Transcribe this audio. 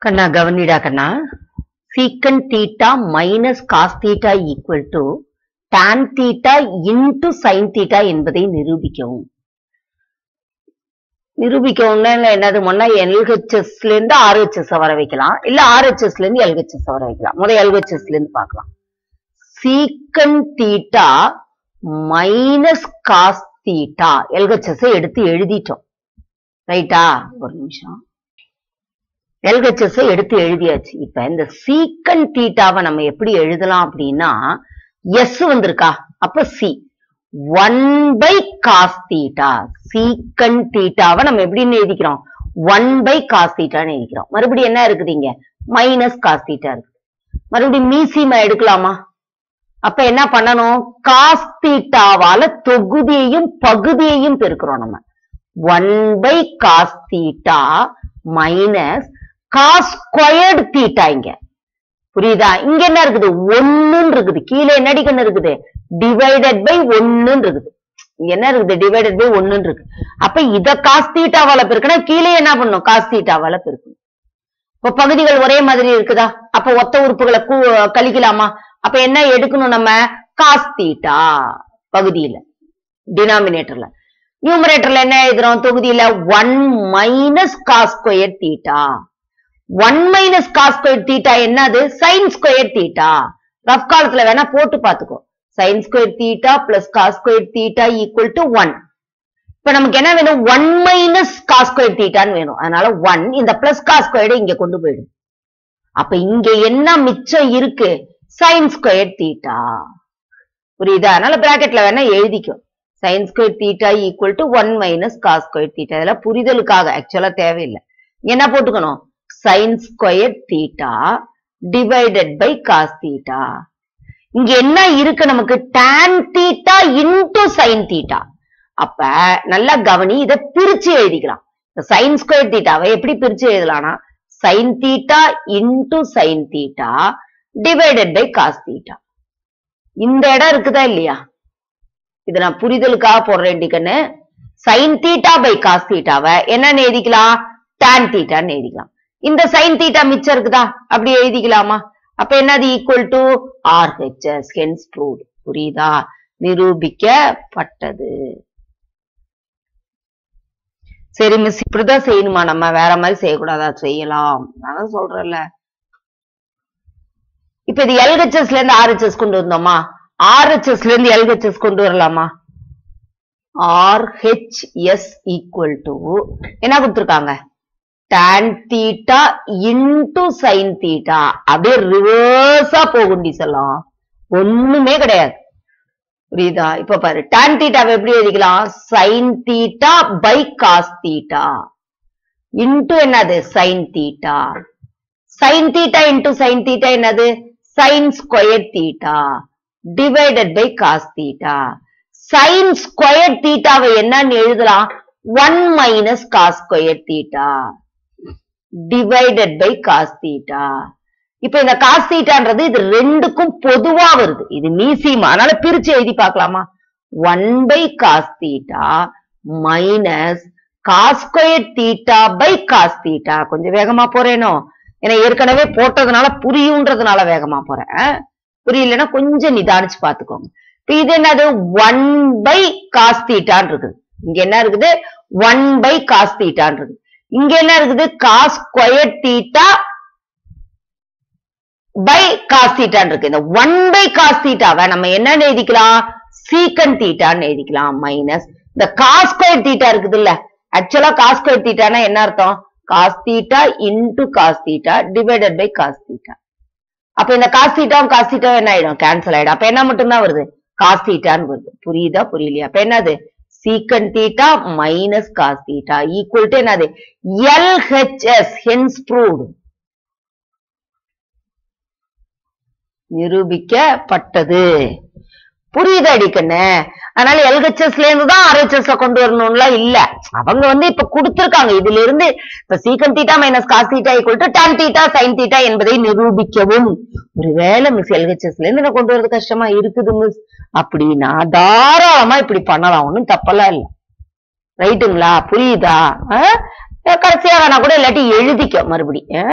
கண்ணா கவனிடா கண்ணா secant theta minus cos theta equal to tan theta into sine theta என்பதை நிரூபிக்கவும் நிரூபிக்கவும்னா என்னது முன்னா எல்ஹெச்எஸ்ல இருந்து ஆர்ஹெச்எஸ் வர வைக்கலாம் இல்ல ஆர்ஹெச்எஸ்ல இருந்து எல்ஹெச்எஸ் வர வைக்கலாம் முதல் எல்ஹெச்எஸ்ல இருந்து பார்க்கலாம் secant theta minus cos theta LHS எடுத்து எழுதிட்டோம் ரைட்டா ஒரு நிமிஷம் எல்ஹெச்எஸ் எடுத்து எழுதியாச்சு இப்ப இந்த சீக்கன் தீட்டாவை நம்ம எப்படி எழுதலாம் அப்படின்னா எஸ் வந்திருக்கா அப்ப சி one by cos theta secant தீட்டாவை நம்ம எப்படின்னு எழுதிக்கிறோம் ஒன் பை காஸ் தீட்டான்னு எழுதிக்கிறோம் மறுபடியும் என்ன இருக்குது இங்க மைனஸ் காஸ் தீட்டா இருக்கு மறுபடியும் மீசிமா எடுக்கலாமா அப்ப என்ன பண்ணணும் காஸ் தீட்டாவால தொகுதியையும் பகுதியையும் பெருக்கிறோம் நம்ம one by cos theta minus cos squared theta இங்க புரியுதா இங்க என்ன இருக்குது ஒண்ணுன்னு இருக்குது கீழே என்னடி கண்ணு இருக்குது டிவைடட் பை ஒண்ணுன்னு இருக்குது இங்க என்ன இருக்குது டிவைடட் பை ஒண்ணுன்னு இருக்கு அப்ப இத காஸ் தீட்டாவால பெருக்கணும் கீழே என்ன பண்ணும் காஸ் தீட்டாவால பெருக்கணும் இப்ப பகுதிகள் ஒரே மாதிரி இருக்குதா அப்ப ஒத்த உறுப்புகளை கூ- கழிக்கலாமா அப்ப என்ன எடுக்கணும் நம்ம காஸ் தீட்டா பகுதியில டினாமினேட்டர்ல நியூமரேட்டர்ல என்ன எழுதுறோம் தொகுதியில one minus cos square theta one minus cos square theta என்னது சைன் ஸ்கொயர் தீட்டா ரஃப் காலத்துல வேணா போட்டு பாத்துக்கோ sine square theta plus cos square theta equal to one இப்ப நமக்கு என்ன வேணும் ஒன் மைனஸ் காஸ் ஸ்கொயர் தீட்டான்னு வேணும் அதனால ஒன் இந்த பிளஸ் காஸ் ஸ்கொயர்டு இங்க கொண்டு போயிடும் அப்ப இங்க என்ன மிச்சம் இருக்கு சைன் ஸ்கொயர் தீட்டா புரியுதா அதனால பிராக்கெட்ல வேணா எழுதிக்கோ sine square theta equal to one minus cos square theta இதெல்லாம் புரிதலுக்காக ஆக்சுவலா தேவையில்லை இங்க என்ன போட்டுக்கணும் sine square theta divided by cos theta இங்க என்ன இருக்கு நமக்கு tan theta into sine theta அப்ப நல்லா கவனி இத பிரிச்சு எழுதிக்கலாம் இந்த சைன் ஸ்கொயர் தீட்டாவை எப்படி பிரிச்சு எழுதலாம்னா sine theta into sine theta divided by cos theta இந்த இடம் இருக்குதா இல்லையா இது நான் புரிதலுக்காக போடுறேன் கண்ணு சைன் தீட்டா பை காஸ் தீட்டாவை என்னன்னு எழுதிக்கலாம் tan தீட்டான்னு எழுதிக்கலாம் இந்த சைன் தீட்டா மிச்சம் இருக்குதா அப்படி எழுதிக்கலாமா அப்ப என்னது equal to RHS hence proved புரியுதா நிரூபிக்கப்பட்டது சரி மிஸ் இப்படிதான் செய்யணுமா நம்ம வேற மாதிரி செய்யக்கூடாதா செய்யலாம் நான் தான் சொல்றேன்ல இப்ப இது எல்ஹெச்எஸ்ல இருந்து ஆர்ஹெச்எஸ் கொண்டு வந்தோமா ஆர்ஹெச்எஸ்ல இருந்து எல்ஹெச்எஸ் கொண்டு வரலாமா ஆர்ஹெச்எஸ் ஈக்குவல் டு என்ன கொடுத்திருக்காங்க tan theta into sine theta அப்படியே ரிவர்ஸா போகும் செல்லாம் ஒண்ணுமே கிடையாது புரியுதா இப்ப பாரு tan தீட்டாவை எப்படி எழுதிக்கலாம் sine theta by cos theta into என்னது sine theta sine theta into sine theta என்னது sine square theta divided by cos theta sine square தீட்டாவை என்னன்னு எழுதலாம் one minus cos square theta divided by cos theta இப்ப இந்த cos தீட்டான்றது இது ரெண்டுக்கும் பொதுவா வருது இது மீசிமா அதனால பிரிச்சு எழுதி பார்க்கலாமா one by cos theta minus cos square theta by cos theta கொஞ்சம் வேகமா போறேனோ ஏன்னா ஏற்கனவே போட்டதுனால புரியுன்றதுனால வேகமா போறேன் ஆ? புரியலன்னா கொஞ்சம் நிதானிச்சு பாத்துக்கோங்க இப்ப இது என்னது ஒன் பை காஸ் தீட்டான் இருக்குது இங்க என்ன இருக்குது ஒன் பை காஸ் தீட்டான் இருக்குது இங்க என்ன இருக்குது cos square theta by cos தீட்டான் இருக்கு இந்த ஒன் பை காஸ் தீட்டாவை நம்ம என்னன்னு எழுதிக்கலாம் சீக்கன் தீட்டான்னு எழுதிக்கலாம் மைனஸ் இந்த காஸ் ஸ்கொயர் தீட்டா இருக்குது இல்ல ஆக்சுவலா காஸ் ஸ்கொயர் தீட்டானா என்ன அர்த்தம் cos theta into cos theta divided by cos theta அப்ப இந்த காஸ் தீட்டாவும் காஸ் தீட்டாவும் என்ன ஆயிடும் கேன்சல் ஆயிடும் அப்ப என்ன மட்டும்தான் வருது காஸ் தீட்டான்னு வருது புரியுதா புரியலையா அப்ப என்னது secant theta minus cos theta equal to என்னது எல்ஹெச்எஸ் ஹென்ஸ் ப்ரூவ்டு நிரூபிக்கப்பட்டது புரியுது அடிக்கண்ணு அதனால எல்ஹெச்எஸ்ல இருந்து தான் ஆர்ஹெச்எஸ்ல கொண்டு வரணும்லாம் இல்ல அவங்க வந்து இப்ப கொடுத்திருக்காங்க இதுல இருந்து இப்ப secant theta minus cos theta equal to tan theta sine theta என்பதை நிரூபிக்கவும் ஒருவேளை மிஸ் எல்ஹெச்எஸ்ல இருந்து நான் கொண்டு வரது கஷ்டமா இருக்குது மிஸ் அப்படின்னா தாராளமா இப்படி பண்ணலாம் ஒண்ணும் தப்பெல்லாம் இல்ல ரைட்டுங்களா புரியுதா ஆ? கடைசியா வேணா கூட இல்லாட்டி எழுதிக்க மறுபடி ஆ?